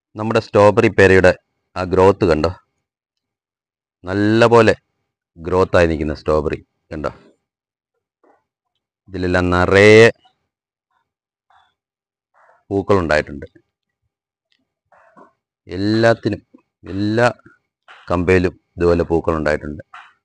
നമ്മുടെ സ്ട്രോബെറി പേരയുടെ ആ ഗ്രോത്ത് കണ്ടോ നല്ല പോലെ ഗ്രോത്തായി നിൽക്കുന്ന സ്ട്രോബെറി കണ്ടോ ഇതിലെല്ലാം നിറയെ പൂക്കളുണ്ടായിട്ടുണ്ട് എല്ലാത്തിനും എല്ലാ കമ്പയിലും ഇതുപോലെ പൂക്കളുണ്ടായിട്ടുണ്ട്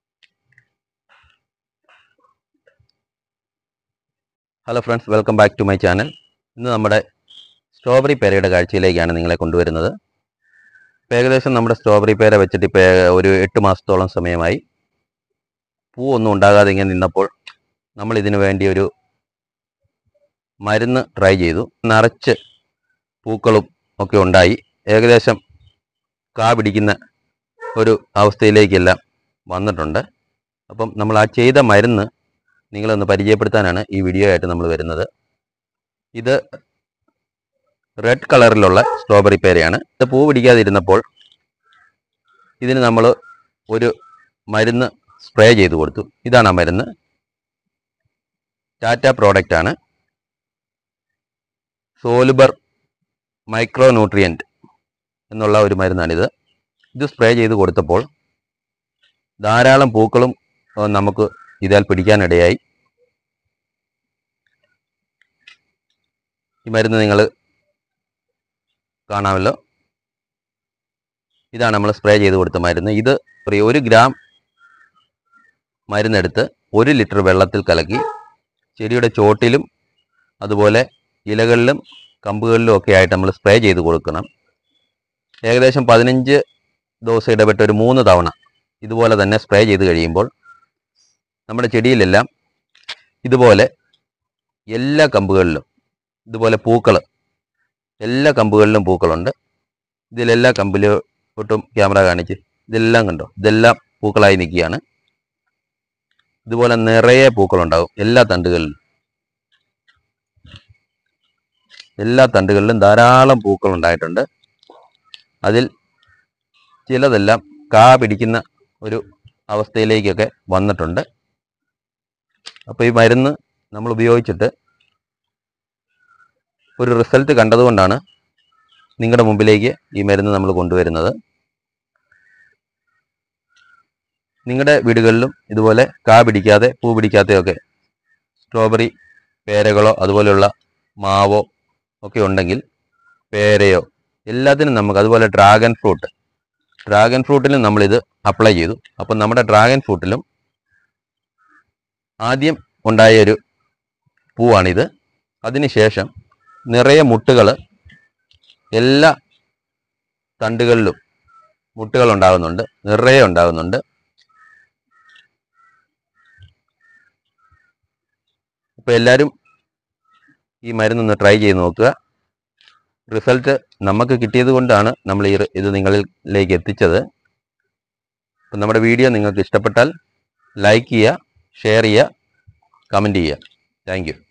hello friends welcome back to my channel ഇന്ന് നമ്മുടെ സ്ട്രോബെറി പേരയുടെ കാഴ്ചയിലേക്കാണ് നിങ്ങളെ കൊണ്ടുവരുന്നത് ഇപ്പം ഏകദേശം നമ്മുടെ സ്ട്രോബെറി പേര വെച്ചിട്ട് ഇപ്പോൾ ഒരു എട്ട് മാസത്തോളം സമയമായി പൂവൊന്നും ഉണ്ടാകാതെ ഇങ്ങനെ നിന്നപ്പോൾ നമ്മൾ ഇതിനു വേണ്ടി ഒരു മരുന്ന് ട്രൈ ചെയ്തു നിറച്ച് പൂക്കളും ഒക്കെ ഉണ്ടായി ഏകദേശം കാ പിടിക്കുന്ന ഒരു അവസ്ഥയിലേക്കെല്ലാം വന്നിട്ടുണ്ട് അപ്പം നമ്മൾ ആ ചെയ്ത മരുന്ന് നിങ്ങളൊന്ന് പരിചയപ്പെടുത്താനാണ് ഈ വീഡിയോ ആയിട്ട് നമ്മൾ വരുന്നത് ഇത് റെഡ് കളറിലുള്ള സ്ട്രോബെറി പേരയാണ് ഇത് പൂ പിടിക്കാതിരുന്നപ്പോൾ ഇതിന് നമ്മൾ ഒരു മരുന്ന് സ്പ്രേ ചെയ്ത് കൊടുത്തു ഇതാണ് ആ മരുന്ന് ടാറ്റ പ്രോഡക്റ്റ് ആണ് സോലുബർ മൈക്രോ ന്യൂട്രിയൻറ്റ് എന്നുള്ള ഒരു മരുന്നാണിത് ഇത് സ്പ്രേ ചെയ്ത് കൊടുത്തപ്പോൾ ധാരാളം പൂക്കളും ഏഹ്, നമുക്ക് ഇതാൽ പിടിക്കാനിടയായി ഈ മരുന്ന് നിങ്ങൾ കാണാമല്ലോ ഇതാണ് നമ്മൾ സ്പ്രേ ചെയ്ത് കൊടുത്ത മരുന്ന് ഇത് ഒരു ഒരു ഗ്രാം മരുന്നെടുത്ത് ഒരു ലിറ്റർ വെള്ളത്തിൽ കലക്കി ചെടിയുടെ ചോട്ടിലും അതുപോലെ ഇലകളിലും കമ്പുകളിലും ഒക്കെ ആയിട്ട് നമ്മൾ സ്പ്രേ ചെയ്ത് കൊടുക്കണം ഏകദേശം പതിനഞ്ച് ദിവസം ഇടവിട്ട് ഒരു മൂന്ന് തവണ ഇതുപോലെ തന്നെ സ്പ്രേ ചെയ്ത് കഴിയുമ്പോൾ നമ്മുടെ ചെടിയിലെല്ലാം ഇതുപോലെ എല്ലാ കമ്പുകളിലും ഇതുപോലെ പൂക്കൾ എല്ലാ കമ്പുകളിലും പൂക്കളുണ്ട് ഇതിലെല്ലാ കമ്പിലോട്ടും ക്യാമറ കാണിച്ച് ഇതെല്ലാം കണ്ടോ ഇതെല്ലാം പൂക്കളായി നിൽക്കുകയാണ് ഇതുപോലെ നിറയെ പൂക്കളുണ്ടാകും എല്ലാ തണ്ടുകളിലും എല്ലാ തണ്ടുകളിലും ധാരാളം പൂക്കൾ ഉണ്ടായിട്ടുണ്ട് അതിൽ ചിലതെല്ലാം കാ പിടിക്കുന്ന ഒരു അവസ്ഥയിലേക്കൊക്കെ വന്നിട്ടുണ്ട് അപ്പോൾ ഈ മരുന്ന് നമ്മൾ ഉപയോഗിച്ചിട്ട് ഒരു റിസൾട്ട് കണ്ടതുകൊണ്ടാണ് നിങ്ങളുടെ മുമ്പിലേക്ക് ഈ മരുന്ന് നമ്മൾ കൊണ്ടുവരുന്നത് നിങ്ങളുടെ വീടുകളിലും ഇതുപോലെ കാ പിടിക്കാതെ പൂ പിടിക്കാതെയൊക്കെ സ്ട്രോബെറി പേരകളോ അതുപോലെയുള്ള മാവോ ഒക്കെ ഉണ്ടെങ്കിൽ പേരയോ എല്ലാത്തിനും നമുക്ക് അതുപോലെ ഡ്രാഗൺ ഫ്രൂട്ട് ഡ്രാഗൺ ഫ്രൂട്ടിലും നമ്മളിത് അപ്ലൈ ചെയ്തു അപ്പം നമ്മുടെ ഡ്രാഗൺ ഫ്രൂട്ടിലും ആദ്യം ഉണ്ടായ ഒരു പൂവാണിത് അതിനുശേഷം നിറയെ മുട്ടുകൾ എല്ലാ തണ്ടുകളിലും മുട്ടുകൾ ഉണ്ടാകുന്നുണ്ട് നിറയെ ഉണ്ടാകുന്നുണ്ട് അപ്പോൾ എല്ലാവരും ഈ മരുന്നൊന്ന് ട്രൈ ചെയ്ത് നോക്കുക റിസൾട്ട് നമുക്ക് കിട്ടിയത് കൊണ്ടാണ് നമ്മൾ ഈ റി- ഇത് നിങ്ങളിലേക്ക് എത്തിച്ചത് അപ്പം നമ്മുടെ വീഡിയോ നിങ്ങൾക്ക് ഇഷ്ടപ്പെട്ടാൽ ലൈക്ക് ചെയ്യുക ഷെയർ ചെയ്യുക കമൻറ്റ് ചെയ്യുക താങ്ക് യു